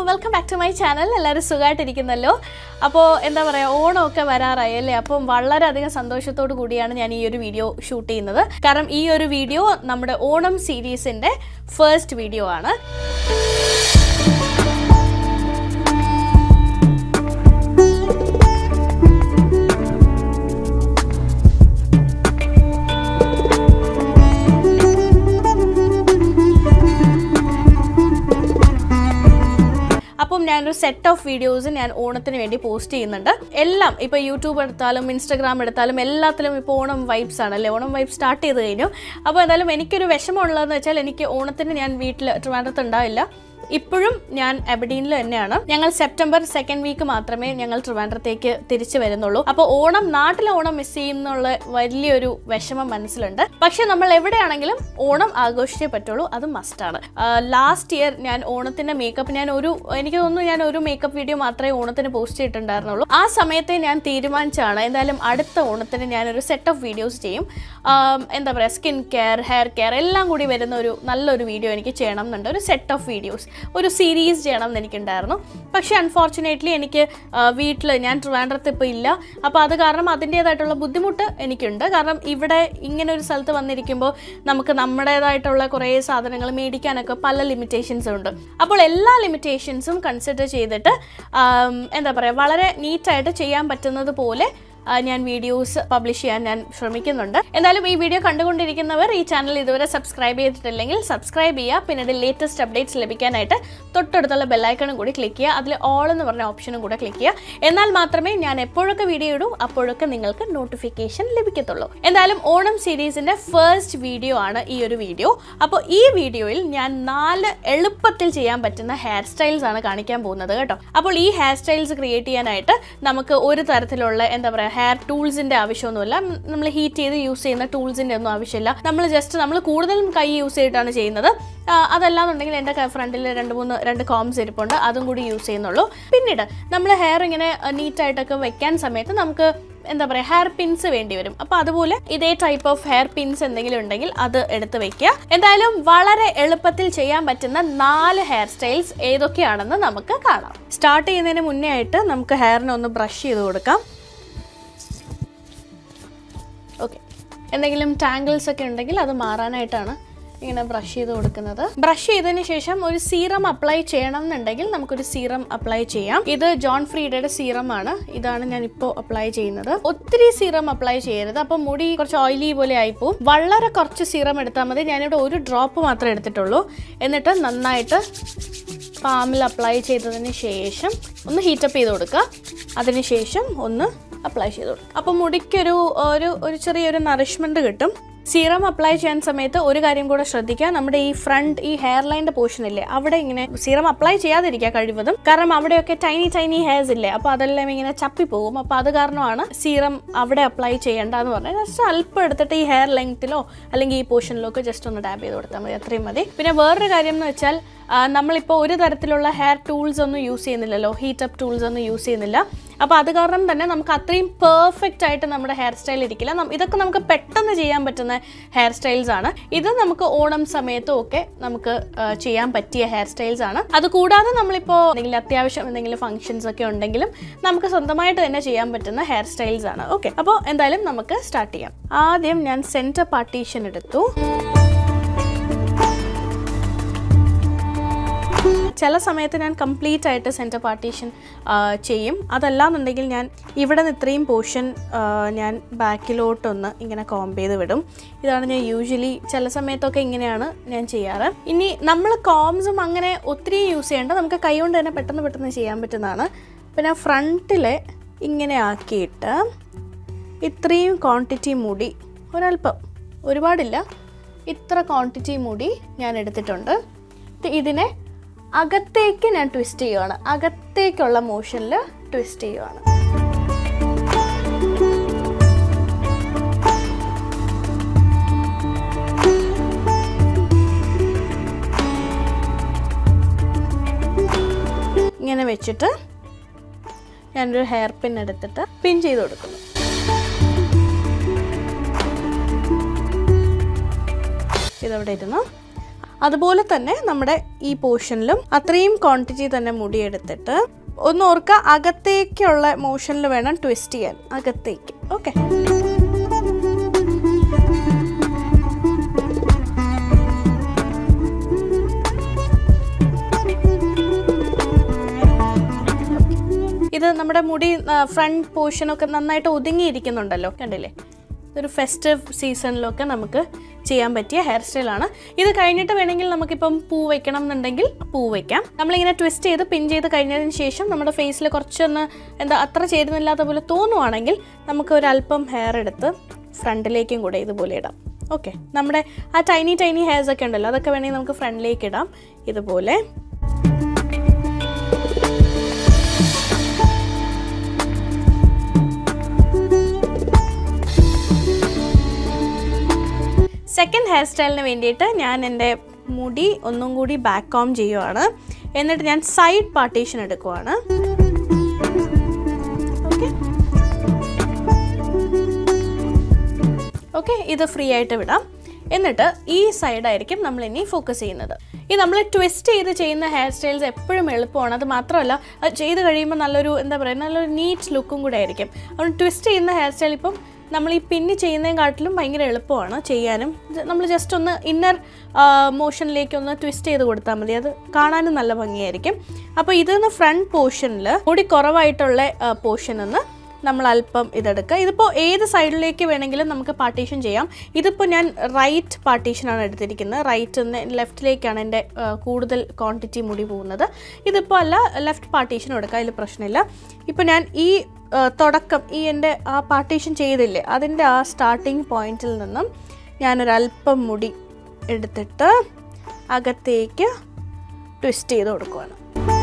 welcome back to my channel എല്ലാവരും സുഖമായിട്ടിരിക്കുന്നല്ലോ അപ്പോൾ എന്താ പറയുക ഓണമൊക്കെ വരാറായി അല്ലേ അപ്പം വളരെയധികം സന്തോഷത്തോടു കൂടിയാണ് ഞാൻ ഈ ഒരു വീഡിയോ ഷൂട്ട് ചെയ്യുന്നത് കാരണം ഈ ഒരു വീഡിയോ നമ്മുടെ ഓണം സീരീസിൻ്റെ ഫസ്റ്റ് വീഡിയോ ആണ് അപ്പം ഞാനൊരു സെറ്റ് ഓഫ് വീഡിയോസ് ഞാൻ ഓണത്തിന് വേണ്ടി പോസ്റ്റ് ചെയ്യുന്നുണ്ട് എല്ലാം ഇപ്പോൾ യൂട്യൂബ് എടുത്താലും ഇൻസ്റ്റഗ്രാം എടുത്താലും എല്ലാത്തിലും ഇപ്പോൾ ഓണം വൈബ്സ് ആണ് അല്ലേ ഓണം വൈബ് സ്റ്റാർട്ട് ചെയ്ത് കഴിഞ്ഞു അപ്പോൾ എന്തായാലും എനിക്കൊരു വിഷമമുള്ളതെന്ന് വെച്ചാൽ എനിക്ക് ഓണത്തിന് ഞാൻ വീട്ടിൽ ട്രിവാൻഡ്രത്ത് ഉണ്ടാവില്ല ഇപ്പോഴും ഞാൻ എബഡീനിൽ തന്നെയാണ് ഞങ്ങൾ സെപ്റ്റംബർ സെക്കൻഡ് വീക്ക് മാത്രമേ ഞങ്ങൾ ട്രിവാൻഡ്രത്തേക്ക് തിരിച്ചു വരുന്നുള്ളൂ അപ്പോൾ ഓണം നാട്ടിലെ ഓണം മിസ് ചെയ്യുന്നുള്ള വലിയൊരു വിഷമം മനസ്സിലുണ്ട് പക്ഷെ നമ്മൾ എവിടെയാണെങ്കിലും ഓണം ആഘോഷിച്ചേ പറ്റുള്ളൂ അത് മസ്റ്റാണ് ലാസ്റ്റ് ഇയർ ഞാൻ ഓണത്തിന്റെ മേക്കപ്പ് ഞാൻ ഒരു എനിക്ക് തോന്നുന്നു ഞാൻ ഒരു മേക്കപ്പ് വീഡിയോ മാത്രമേ ഓണത്തിന് പോസ്റ്റ് ചെയ്തിട്ടുണ്ടായിരുന്നുള്ളൂ ആ സമയത്തെ ഞാൻ തീരുമാനിച്ചാണ് എന്തായാലും അടുത്ത ഓണത്തിന് ഞാനൊരു സെറ്റ് ഓഫ് വീഡിയോസ് ചെയ്യും ആം, എന്താ പറയുക സ്കിൻ കെയർ ഹെയർ കെയർ എല്ലാം കൂടി വരുന്ന ഒരു നല്ലൊരു വീഡിയോ എനിക്ക് ചെയ്യണം എന്നുണ്ട് ഒരു സെറ്റ് ഓഫ് വീഡിയോസ് ഒരു സീരീസ് ചെയ്യണം എന്ന് എനിക്കുണ്ടായിരുന്നു പക്ഷേ അൺഫോർച്ചുനേറ്റ്ലി എനിക്ക് വീട്ടിൽ ഞാൻ ട്രിവാൻഡ്രത്ത് ഇപ്പോൾ ഇല്ല അപ്പോൾ അത് കാരണം അതിൻ്റേതായിട്ടുള്ള ബുദ്ധിമുട്ട് എനിക്കുണ്ട് കാരണം ഇവിടെ ഇങ്ങനെ ഒരു സ്ഥലത്ത് വന്നിരിക്കുമ്പോൾ നമുക്ക് നമ്മുടേതായിട്ടുള്ള കുറേ സാധനങ്ങൾ മേടിക്കാനൊക്കെ പല ലിമിറ്റേഷൻസ് ഉണ്ട് അപ്പോൾ എല്ലാ ലിമിറ്റേഷൻസും കൺസിഡർ ചെയ്തിട്ട് ആം, എന്താ പറയുക വളരെ നീറ്റായിട്ട് ചെയ്യാൻ പറ്റുന്നത് പോലെ ആ, ഞാൻ വീഡിയോസ് പബ്ലിഷ് ചെയ്യാൻ ഞാൻ ശ്രമിക്കുന്നുണ്ട് എന്തായാലും ഈ വീഡിയോ കണ്ടുകൊണ്ടിരിക്കുന്നവർ ഈ ചാനൽ ഇതുവരെ സബ്സ്ക്രൈബ് ചെയ്തിട്ടില്ലെങ്കിൽ സബ്സ്ക്രൈബ് ചെയ്യുക പിന്നീട് ലേറ്റസ്റ്റ് അപ്ഡേറ്റ്സ് ലഭിക്കാനായിട്ട് തൊട്ടടുത്തുള്ള ബെല്ലൈക്കണും കൂടി ക്ലിക്ക് ചെയ്യുക അതിൽ ഓൾ എന്ന് പറഞ്ഞ ഓപ്ഷനും കൂടെ ക്ലിക്ക് ചെയ്യുക എന്നാൽ മാത്രമേ ഞാൻ എപ്പോഴൊക്കെ വീഡിയോ ഇടും അപ്പോഴൊക്കെ നിങ്ങൾക്ക് നോട്ടിഫിക്കേഷൻ ലഭിക്കത്തുള്ളൂ എന്തായാലും ഓണം സീരീസിന്റെ ഫസ്റ്റ് വീഡിയോ ആണ് ഈ ഒരു വീഡിയോ അപ്പോൾ ഈ വീഡിയോയിൽ ഞാൻ നാല് എളുപ്പത്തിൽ ചെയ്യാൻ പറ്റുന്ന ഹെയർ സ്റ്റൈൽസ് ആണ് കാണിക്കാൻ പോകുന്നത് കേട്ടോ അപ്പോൾ ഈ ഹെയർ സ്റ്റൈൽസ് ക്രിയേറ്റ് ചെയ്യാനായിട്ട് നമുക്ക് ഒരു തരത്തിലുള്ള എന്താ പറയുക ഹെയർ ടൂൾസിന്റെ ആവശ്യമൊന്നുമില്ല നമ്മൾ ഹീറ്റ് ചെയ്ത് യൂസ് ചെയ്യുന്ന ടൂൾസിന്റെ ഒന്നും ആവശ്യമില്ല നമ്മൾ ജസ്റ്റ് നമ്മൾ കൂടുതലും കൈ യൂസ് ചെയ്തിട്ടാണ് ചെയ്യുന്നത് ആ, അതല്ലാന്നുണ്ടെങ്കിൽ എൻ്റെ ഫ്രണ്ടിൽ രണ്ട് മൂന്ന് രണ്ട് കോംസ് ഇരിപ്പുണ്ട് അതും കൂടി യൂസ് ചെയ്യുന്നുള്ളൂ പിന്നീട് നമ്മൾ ഹെയർ ഇങ്ങനെ നീറ്റായിട്ടൊക്കെ വെക്കാൻ സമയത്ത് നമുക്ക് എന്താ പറയുക ഹെയർ പിൻസ് വേണ്ടി വരും അപ്പോൾ അതുപോലെ ഇതേ ടൈപ്പ് ഓഫ് ഹെയർ പിൻസ് എന്തെങ്കിലും ഉണ്ടെങ്കിൽ അത് എടുത്ത് വെക്കുക എന്തായാലും വളരെ എളുപ്പത്തിൽ ചെയ്യാൻ പറ്റുന്ന നാല് ഹെയർ സ്റ്റൈൽസ് ഏതൊക്കെയാണെന്ന് നമുക്ക് കാണാം സ്റ്റാർട്ട് ചെയ്യുന്നതിന് മുന്നേ ആയിട്ട് നമുക്ക് ഹെയറിനെ ഒന്ന് ബ്രഷ് ചെയ്ത് കൊടുക്കാം ഓക്കെ എന്തെങ്കിലും ടാങ്കിൾസ് ഒക്കെ ഉണ്ടെങ്കിൽ അത് മാറാനായിട്ടാണ് ഇങ്ങനെ ബ്രഷ് ചെയ്ത് കൊടുക്കുന്നത് ബ്രഷ് ചെയ്തതിന് ശേഷം ഒരു സീറം അപ്ലൈ ചെയ്യണം എന്നുണ്ടെങ്കിൽ നമുക്കൊരു സീറം അപ്ലൈ ചെയ്യാം ഇത് ജോൺ ഫ്രീഡയുടെ സീറം ആണ് ഇതാണ് ഞാൻ ഇപ്പോൾ അപ്ലൈ ചെയ്യുന്നത് ഒത്തിരി സീറം അപ്ലൈ ചെയ്യരുത് അപ്പം മുടി കുറച്ച് ഓയിലി പോലെ ആയിപ്പോവും വളരെ കുറച്ച് സീറം എടുത്താൽ മതി ഞാനിവിടെ ഒരു ഡ്രോപ്പ് മാത്രമേ എടുത്തിട്ടുള്ളൂ എന്നിട്ട് നന്നായിട്ട് പാമിൽ അപ്ലൈ ചെയ്തതിന് ശേഷം ഒന്ന് ഹീറ്റപ്പ് ചെയ്ത് കൊടുക്കുക അതിനുശേഷം ഒന്ന് അപ്ലൈ ചെയ്ത് കൊടുക്കുക അപ്പോൾ മുടിക്കൊരു ഒരു ഒരു ചെറിയൊരു നറിഷ്മെൻറ്റ് കിട്ടും സീറം അപ്ലൈ ചെയ്യാൻ സമയത്ത് ഒരു കാര്യം കൂടെ ശ്രദ്ധിക്കുക നമ്മുടെ ഈ ഫ്രണ്ട് ഈ ഹെയർ ലൈൻ്റെ പോർഷൻ ഇല്ലേ അവിടെ ഇങ്ങനെ സീറം അപ്ലൈ ചെയ്യാതിരിക്കുക കഴിവതും കാരണം അവിടെയൊക്കെ ടൈനി ടൈനി ഹെയർസ് ഇല്ലേ അപ്പോൾ അതെല്ലാം ഇങ്ങനെ ചപ്പിപ്പോകും അപ്പോൾ അത് കാരണമാണ് സീറം അവിടെ അപ്ലൈ ചെയ്യേണ്ടതെന്ന് പറഞ്ഞാൽ ജസ്റ്റ് അല്പം എടുത്തിട്ട് ഈ ഹെയർ ലെങ്ത്തിലോ അല്ലെങ്കിൽ ഈ പോർഷനിലോ ഒക്കെ ജസ്റ്റ് ഒന്ന് ടാപ്പ് ചെയ്ത് കൊടുത്താൽ മതി അത്രയും മതി പിന്നെ വേറൊരു കാര്യം എന്ന് വെച്ചാൽ ആ, നമ്മളിപ്പോൾ ഒരു തരത്തിലുള്ള ഹെയർ ടൂൾസ് ഒന്നും യൂസ് ചെയ്യുന്നില്ലല്ലോ ഹീറ്റപ്പ് ടൂൾസ് ഒന്നും യൂസ് ചെയ്യുന്നില്ല അപ്പോൾ അത് കാരണം തന്നെ നമുക്ക് അത്രയും പെർഫെക്റ്റ് ആയിട്ട് നമ്മുടെ ഹെയർ സ്റ്റൈൽ ഇരിക്കില്ല നം- ഇതൊക്കെ നമുക്ക് പെട്ടെന്ന് ചെയ്യാൻ പറ്റുന്ന ഹെയർ സ്റ്റൈൽസ് ആണ് ഇത് നമുക്ക് ഓണം സമയത്തും ഒക്കെ നമുക്ക് ആ, ചെയ്യാൻ പറ്റിയ ഹെയർ സ്റ്റൈൽസ് ആണ് അത് കൂടാതെ നമ്മളിപ്പോൾ എന്തെങ്കിലും അത്യാവശ്യം എന്തെങ്കിലും ഫംഗ്ഷൻസ് ഒക്കെ ഉണ്ടെങ്കിലും നമുക്ക് സ്വന്തമായിട്ട് തന്നെ ചെയ്യാൻ പറ്റുന്ന ഹെയർ സ്റ്റൈൽസ് ആണ് ഓക്കെ അപ്പോൾ എന്തായാലും നമുക്ക് സ്റ്റാർട്ട് ചെയ്യാം ആദ്യം ഞാൻ സെൻറ്റർ പാർട്ടീഷൻ എടുത്തു ചില സമയത്ത് ഞാൻ കംപ്ലീറ്റ് ആയിട്ട് സെൻറ്റർ പാർട്ടീഷൻ ചെയ്യും അതല്ലാന്നുണ്ടെങ്കിൽ ഞാൻ ഇവിടെ നിന്ന് ഇത്രയും പോർഷൻ ഞാൻ ബാക്കിലോട്ടൊന്ന് ഇങ്ങനെ കോംബ് ചെയ്ത് വിടും ഇതാണ് ഞാൻ യൂഷ്വലി ചില സമയത്തൊക്കെ ഇങ്ങനെയാണ് ഞാൻ ചെയ്യാറ് ഇനി നമ്മൾ കോംസും അങ്ങനെ ഒത്തിരി യൂസ് ചെയ്യേണ്ട നമുക്ക് കൈ കൊണ്ട് തന്നെ പെട്ടെന്ന് പെട്ടെന്ന് ചെയ്യാൻ പറ്റുന്നതാണ് പിന്നെ ഫ്രണ്ടിൽ ഇങ്ങനെ ആക്കിയിട്ട് ഇത്രയും ക്വാണ്ടിറ്റി മുടി ഒരല്പം ഒരുപാടില്ല ഇത്ര ക്വാണ്ടിറ്റി മുടി ഞാൻ എടുത്തിട്ടുണ്ട് ഇത് ഇതിനെ അകത്തേക്ക് ഞാൻ ട്വിസ്റ്റ് ചെയ്യുവാണ് അകത്തേക്കുള്ള മോഷനിൽ ട്വിസ്റ്റ് ചെയ്യുവാണ് ഇങ്ങനെ വെച്ചിട്ട് ഞാനൊരു ഹെയർ പിൻ എടുത്തിട്ട് പിൻ ചെയ്ത് കൊടുക്കുന്നു ഇതവിടെ ഇരുന്നു അതുപോലെ തന്നെ നമ്മുടെ ഈ പോർഷനിലും അത്രയും ക്വാണ്ടിറ്റി തന്നെ മുടി എടുത്തിട്ട് ഒന്ന് ഓർക്കുക അകത്തേക്കുള്ള മോഷനിൽ വേണം ട്വിസ്റ്റ് ചെയ്യാൻ അകത്തേക്ക് ഓക്കെ ഇത് നമ്മുടെ മുടി ഫ്രണ്ട് പോർഷനൊക്കെ നന്നായിട്ട് ഒതുങ്ങിയിരിക്കുന്നുണ്ടല്ലോ കണ്ടില്ലേ ഇതൊരു ഫെസ്റ്റീവ് സീസണിലൊക്കെ നമുക്ക് ചെയ്യാൻ പറ്റിയ ഹെയർ സ്റ്റൈലാണ് ഇത് കഴിഞ്ഞിട്ട് വേണമെങ്കിൽ നമുക്കിപ്പം പൂ വെക്കണം എന്നുണ്ടെങ്കിൽ പൂ വയ്ക്കാം നമ്മളിങ്ങനെ ട്വിസ്റ്റ് ചെയ്ത് പിൻ ചെയ്ത് കഴിഞ്ഞതിന് ശേഷം നമ്മുടെ ഫേസിൽ കുറച്ചൊന്ന് എന്താ അത്ര ചേരുന്നില്ലാത്ത പോലെ തോന്നുവാണെങ്കിൽ നമുക്ക് ഒരു അല്പം ഹെയർ എടുത്ത് ഫ്രണ്ടിലേക്കും കൂടെ ഇതുപോലെ ഇടാം ഓക്കെ നമ്മുടെ ആ ടൈനി ടൈനി ഹെയർസ് ഒക്കെ ഉണ്ടല്ലോ അതൊക്കെ വേണമെങ്കിൽ നമുക്ക് ഫ്രണ്ടിലേക്ക് ഇടാം ഇതുപോലെ സെക്കൻഡ് ഹെയർ സ്റ്റൈലിന് വേണ്ടിയിട്ട് ഞാൻ എൻ്റെ മുടി ഒന്നും കൂടി ബാക്ക് കോം ചെയ്യുവാണ് എന്നിട്ട് ഞാൻ സൈഡ് പാർട്ടീഷൻ എടുക്കുവാണ് ഓക്കെ ഓക്കെ ഇത് ഫ്രീ ആയിട്ട് വിടാം എന്നിട്ട് ഈ സൈഡായിരിക്കും നമ്മൾ ഇനി ഫോക്കസ് ചെയ്യുന്നത് ഈ നമ്മൾ ട്വിസ്റ്റ് ചെയ്ത് ചെയ്യുന്ന ഹെയർ സ്റ്റൈൽസ് എപ്പോഴും എളുപ്പമാണ് അത് മാത്രമല്ല അത് ചെയ്ത് കഴിയുമ്പോൾ നല്ലൊരു എന്താ പറയുക നല്ലൊരു നീറ്റ് ലുക്കും കൂടെ ആയിരിക്കും അതുകൊണ്ട് ട്വിസ്റ്റ് ചെയ്യുന്ന ഹെയർ സ്റ്റൈൽ ഇപ്പം നമ്മൾ ഈ പിന്നി ചെയ്യുന്നതിനെക്കാട്ടിലും ഭയങ്കര എളുപ്പമാണ് ചെയ്യാനും നമ്മൾ ജസ്റ്റ് ഒന്ന് ഇന്നർ മോഷനിലേക്ക് ഒന്ന് ട്വിസ്റ്റ് ചെയ്ത് കൊടുത്താൽ മതി അത് കാണാനും നല്ല ഭംഗിയായിരിക്കും അപ്പോൾ ഇതിന്ന് ഫ്രണ്ട് പോർഷനിൽ മുടി കുറവായിട്ടുള്ള പോർഷൻ ഒന്ന് നമ്മൾ അല്പം ഇതെടുക്കുക ഇതിപ്പോൾ ഏത് സൈഡിലേക്ക് വേണമെങ്കിലും നമുക്ക് പാർട്ടീഷൻ ചെയ്യാം ഇതിപ്പോൾ ഞാൻ റൈറ്റ് പാർട്ടീഷനാണ് എടുത്തിരിക്കുന്നത് റൈറ്റ് നിന്ന് ലെഫ്റ്റിലേക്കാണ് എൻ്റെ ആ, കൂടുതൽ ക്വാണ്ടിറ്റി മുടി പോകുന്നത് ഇതിപ്പോൾ അല്ല ലെഫ്റ്റ് പാർട്ടീഷൻ എടുക്കുക അതിൽ പ്രശ്നമില്ല ഇപ്പോൾ ഞാൻ ഈ ആ, തുടക്കം ഈ എൻ്റെ ആ പാർട്ടീഷൻ ചെയ്തില്ലേ അതിൻ്റെ ആ സ്റ്റാർട്ടിങ് പോയിന്റിൽ നിന്നും ഞാനൊരല്പം മുടി എടുത്തിട്ട് അകത്തേക്ക് ട്വിസ്റ്റ് ചെയ്ത് കൊടുക്കുവാണ്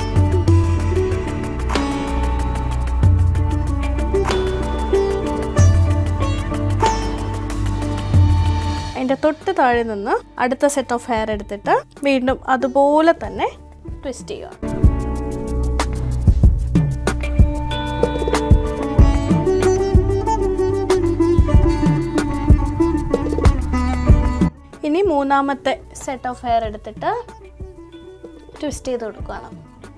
അതിൻ്റെ തൊട്ട് താഴെ നിന്ന് അടുത്ത സെറ്റ് ഓഫ് ഹെയർ എടുത്തിട്ട് വീണ്ടും അതുപോലെ തന്നെ ട്വിസ്റ്റ് ചെയ്യുക ഇനി മൂന്നാമത്തെ സെറ്റ് ഓഫ് ഹെയർ എടുത്തിട്ട് ട്വിസ്റ്റ് ചെയ്ത് കൊടുക്കുകയാണ്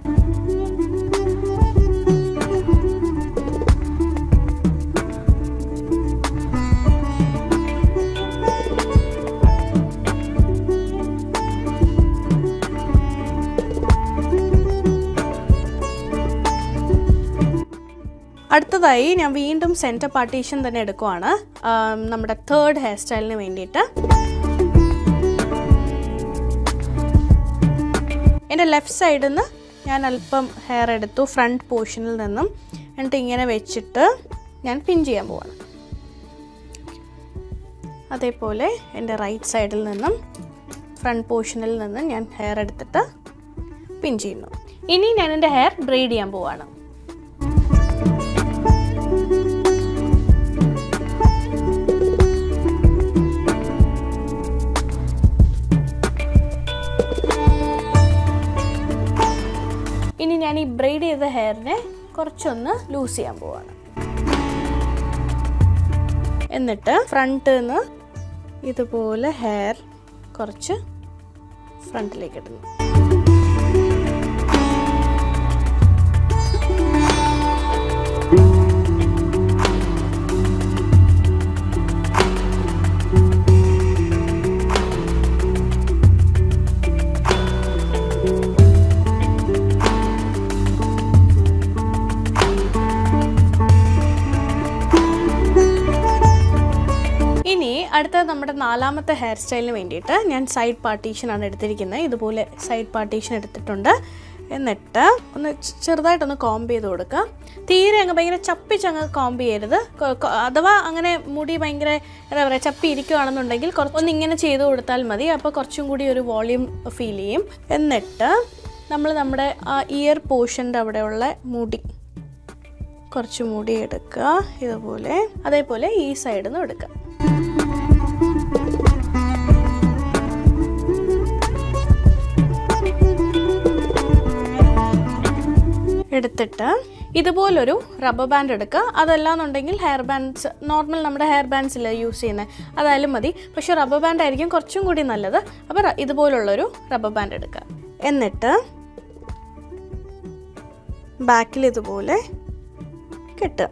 അടുത്തതായി ഞാൻ വീണ്ടും സെൻറ്റർ പാർട്ടീഷൻ തന്നെ എടുക്കുവാണ് ആം, നമ്മുടെ തേർഡ് ഹെയർ സ്റ്റൈലിന് വേണ്ടിയിട്ട് എൻ്റെ ലെഫ്റ്റ് സൈഡിൽ നിന്ന് ഞാൻ അല്പം ഹെയർ എടുത്തു ഫ്രണ്ട് പോർഷനിൽ നിന്നും എന്നിട്ട് ഇങ്ങനെ വെച്ചിട്ട് ഞാൻ പിൻ ചെയ്യാൻ പോവാണ് അതേപോലെ എൻ്റെ റൈറ്റ് സൈഡിൽ നിന്നും ഫ്രണ്ട് പോർഷനിൽ നിന്നും ഞാൻ ഹെയർ എടുത്തിട്ട് പിൻ ചെയ്യുന്നു ഇനി ഞാൻ എൻ്റെ ഹെയർ ബ്രെയ്ഡ് ചെയ്യാൻ പോവാണ് ഇനി ഞാൻ ഈ ബ്രെയ്ഡ് ചെയ്ത ഹെയറിനെ കുറച്ചൊന്ന് ലൂസ് ചെയ്യാൻ പോവാണ് എന്നിട്ട് ഫ്രണ്ടിൽ നിന്ന് ഇതുപോലെ ഹെയർ കുറച്ച് ഫ്രണ്ടിലേക്ക് ഇടുന്നു ഇനി അടുത്ത നമ്മുടെ നാലാമത്തെ ഹെയർ സ്റ്റൈലിന് വേണ്ടിയിട്ട് ഞാൻ സൈഡ് പാർട്ടീഷനാണ് എടുത്തിരിക്കുന്നത് ഇതുപോലെ സൈഡ് പാർട്ടീഷൻ എടുത്തിട്ടുണ്ട് എന്നിട്ട് ഒന്ന് ചെ- ചെറുതായിട്ടൊന്ന് കോംബ് ചെയ്ത് കൊടുക്കുക തീരെ അങ്ങ് ഭയങ്കര ചപ്പിച്ചങ്ങ് കോംബ് ചെയ്യരുത് കൊ- കൊ- അഥവാ അങ്ങനെ മുടി ഭയങ്കര എന്താ പറയുക ചപ്പി ഇരിക്കുകയാണെന്നുണ്ടെങ്കിൽ കുറച്ച് ഒന്ന് ഇങ്ങനെ ചെയ്ത് കൊടുത്താൽ മതി അപ്പോൾ കുറച്ചും കൂടി ഒരു വോളിയം ഫീൽ ചെയ്യും എന്നിട്ട് നമ്മൾ നമ്മുടെ ആ ഇയർ പോർഷൻ്റെ അവിടെയുള്ള മുടി കുറച്ച് മുടി എടുക്കുക ഇതുപോലെ അതേപോലെ ഈ സൈഡിൽ നിന്ന് എടുക്കുക എടുത്തിട്ട് ഇതുപോലൊരു റബ്ബർ ബാൻഡ് എടുക്കുക അതല്ലാന്നുണ്ടെങ്കിൽ ഹെയർ ബാൻഡ്സ് നോർമൽ നമ്മുടെ ഹെയർ ബാൻഡ്സിൽ യൂസ് ചെയ്യുന്നത് അതായാലും മതി പക്ഷേ റബ്ബർ ബാൻഡ് ആയിരിക്കും കുറച്ചും കൂടി നല്ലത് അപ്പോൾ റ- ഇതുപോലുള്ളൊരു റബ്ബർ ബാൻഡ് എടുക്കുക എന്നിട്ട് ബാക്കിൽ ഇതുപോലെ കെട്ടുക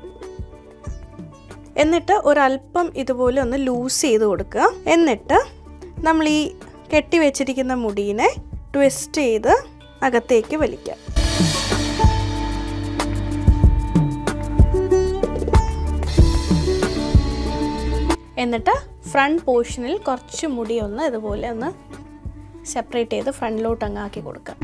എന്നിട്ട് ഒരല്പം ഇതുപോലെ ഒന്ന് ലൂസ് ചെയ്ത് കൊടുക്കുക എന്നിട്ട് നമ്മൾ ഈ കെട്ടി വെച്ചിരിക്കുന്ന മുടീനെ ട്വിസ്റ്റ് ചെയ്ത് അകത്തേക്ക് വലിക്കുക എന്നിട്ട് ഫ്രണ്ട് പോർഷനിൽ കുറച്ച് മുടി ഒന്ന് ഇതുപോലെ ഒന്ന് സെപ്പറേറ്റ് ചെയ്ത് ഫ്രണ്ടിലോട്ട് അങ്ങ് ആക്കി കൊടുക്കുക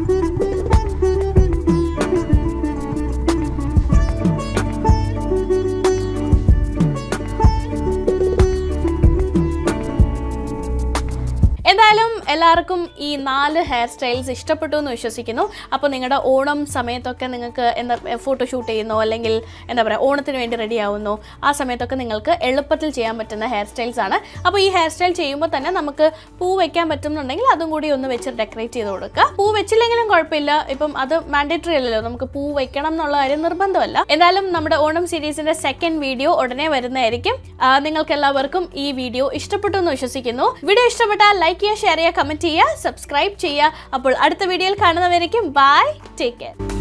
എന്തായാലും എല്ലാവർക്കും ഈ നാല് ഹെയർ സ്റ്റൈൽസ് ഇഷ്ടപ്പെട്ടു എന്ന് വിശ്വസിക്കുന്നു അപ്പോൾ നിങ്ങളുടെ ഓണം സമയത്തൊക്കെ നിങ്ങൾക്ക് എന്താ ഫോട്ടോഷൂട്ട് ചെയ്യുന്നോ അല്ലെങ്കിൽ എന്താ പറയുക ഓണത്തിന് വേണ്ടി റെഡി ആവുന്നോ ആ സമയത്തൊക്കെ നിങ്ങൾക്ക് എളുപ്പത്തിൽ ചെയ്യാൻ പറ്റുന്ന ഹെയർ സ്റ്റൈൽസ് ആണ് അപ്പോൾ ഈ ഹെയർ സ്റ്റൈൽ ചെയ്യുമ്പോൾ തന്നെ നമുക്ക് പൂ വെക്കാൻ പറ്റുന്നുണ്ടെങ്കിൽ അതും കൂടി ഒന്ന് വെച്ച് ഡെക്കറേറ്റ് ചെയ്ത് കൊടുക്കുക പൂ വെച്ചില്ലെങ്കിലും കുഴപ്പമില്ല ഇപ്പം അത് മാൻഡേറ്ററി അല്ലല്ലോ നമുക്ക് പൂ വെക്കണം എന്നുള്ള കാര്യം നിർബന്ധമല്ല എന്തായാലും നമ്മുടെ ഓണം സീരീസിന്റെ സെക്കൻഡ് വീഡിയോ ഉടനെ വരുന്നതായിരിക്കും ആ, നിങ്ങൾക്ക് എല്ലാവർക്കും ഈ വീഡിയോ ഇഷ്ടപ്പെട്ടു എന്ന് വിശ്വസിക്കുന്നു വീഡിയോ ഇഷ്ടപ്പെട്ടാൽ ലൈക്ക് ചെയ്യുക ഷെയർ ചെയ്യുക കമന്റ് ചെയ്യുക സബ്സ്ക്രൈബ് ചെയ്യുക അപ്പോൾ അടുത്ത വീഡിയോയിൽ കാണുന്നവരേക്കും ബൈ ടേക്ക് കെയർ